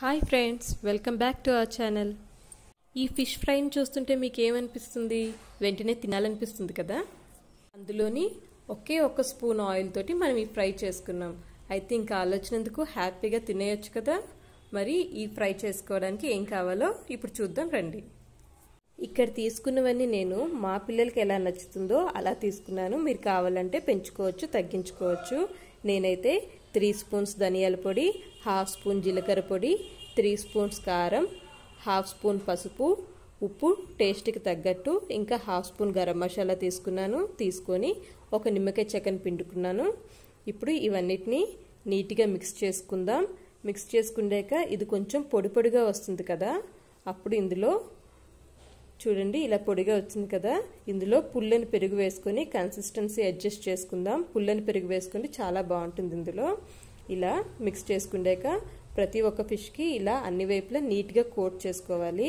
hi friends welcome back to our channel ఈ fish ఫ్రైని చూస్తుంటే మీకు ఏమనిపిస్తుంది వెంటనే తినాలనిపిస్తుంది కదా అందులోని ఒకే ఒక్క స్పూన్ ఆయిల్ తోటి మనం ఈ ఫ్రై చేసుకున్నాం అయితే ఇంకా ఆలోచనందుకు హ్యాపీగా తినేయొచ్చు కదా మరి ఈ ఫ్రై చేసుకోవడానికి ఏం కావాలో ఇప్పుడు చూద్దాం రండి ఇక్కడ తీసుకున్నవన్నీ నేను మా పిల్లలకి ఎలా నచ్చుతుందో అలా తీసుకున్నాను మీరు కావాలంటే పెంచుకోవచ్చు తగ్గించుకోవచ్చు నేనైతే త్రీ స్పూన్స్ ధనియాల పొడి హాఫ్ స్పూన్ జీలకర్ర పొడి త్రీ స్పూన్స్ కారం హాఫ్ స్పూన్ పసుపు ఉప్పు టేస్ట్కి తగ్గట్టు ఇంకా హాఫ్ స్పూన్ గరం మసాలా తీసుకున్నాను తీసుకొని ఒక నిమ్మకాయ చెక్కను పిండుకున్నాను ఇప్పుడు ఇవన్నిటిని నీట్గా మిక్స్ చేసుకుందాం మిక్స్ చేసుకున్నాక ఇది కొంచెం పొడి పొడిగా వస్తుంది కదా అప్పుడు ఇందులో చూడండి ఇలా పొడిగా వచ్చింది కదా ఇందులో పుల్లని పెరుగు వేసుకొని కన్సిస్టెన్సీ అడ్జస్ట్ చేసుకుందాం పుల్లని పెరుగు వేసుకుంటే చాలా బాగుంటుంది ఇందులో ఇలా మిక్స్ చేసుకున్నాక ప్రతి ఒక్క ఫిష్కి ఇలా అన్ని వైపులా నీట్గా కోట్ చేసుకోవాలి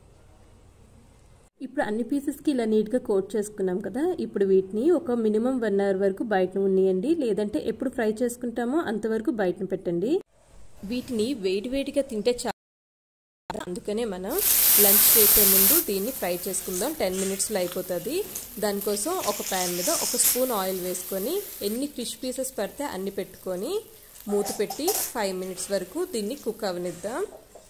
ఇప్పుడు అన్ని పీసెస్కి ఇలా నీట్గా కోట్ చేసుకున్నాం కదా ఇప్పుడు వీటిని ఒక మినిమం వన్ అవర్ వరకు బయట ఉన్నయండి లేదంటే ఎప్పుడు ఫ్రై చేసుకుంటామో అంతవరకు బయటను పెట్టండి వీటిని వేడివేడిగా తింటే చాలా అందుకనే మనం లంచ్ చేసే ముందు దీన్ని ఫ్రై చేసుకుందాం టెన్ మినిట్స్లో అయిపోతుంది దానికోసం ఒక ప్యాన్ మీద ఒక స్పూన్ ఆయిల్ వేసుకొని ఎన్ని ఫిష్ పీసెస్ పడితే అన్ని పెట్టుకొని మూత పెట్టి ఫైవ్ మినిట్స్ వరకు దీన్ని కుక్ అవనిద్దాం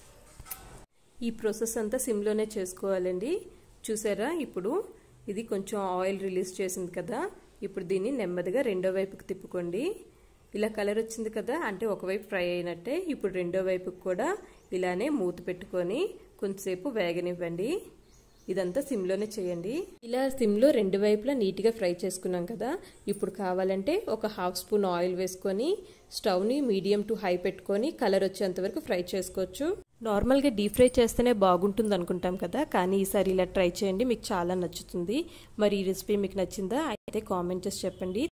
ఈ ప్రాసెస్ అంతా సిమ్లోనే చేసుకోవాలండి చూసారా ఇప్పుడు ఇది కొంచెం ఆయిల్ రిలీజ్ చేసింది కదా ఇప్పుడు దీన్ని నెమ్మదిగా రెండో వైపుకి తిప్పుకోండి ఇలా కలర్ వచ్చింది కదా అంటే ఒకవైపు ఫ్రై అయినట్టే ఇప్పుడు రెండో వైపుకి కూడా ఇలానే మూత పెట్టుకొని కొంతసేపు వేగనివ్వండి ఇదంతా సిమ్లోనే చేయండి ఇలా సిమ్లో రెండు వైపులా నీట్గా ఫ్రై చేసుకున్నాం కదా ఇప్పుడు కావాలంటే ఒక హాఫ్ స్పూన్ ఆయిల్ వేసుకొని స్టవ్ని మీడియం టు హై పెట్టుకొని కలర్ వచ్చేంత వరకు ఫ్రై చేసుకోవచ్చు నార్మల్గా డీప్ ఫ్రై చేస్తేనే బాగుంటుంది అనుకుంటాం కదా కానీ ఈసారి ఇలా ట్రై చేయండి మీకు చాలా నచ్చుతుంది మరి ఈ రెసిపీ మీకు నచ్చిందా అయితే కామెంట్ చేసి చెప్పండి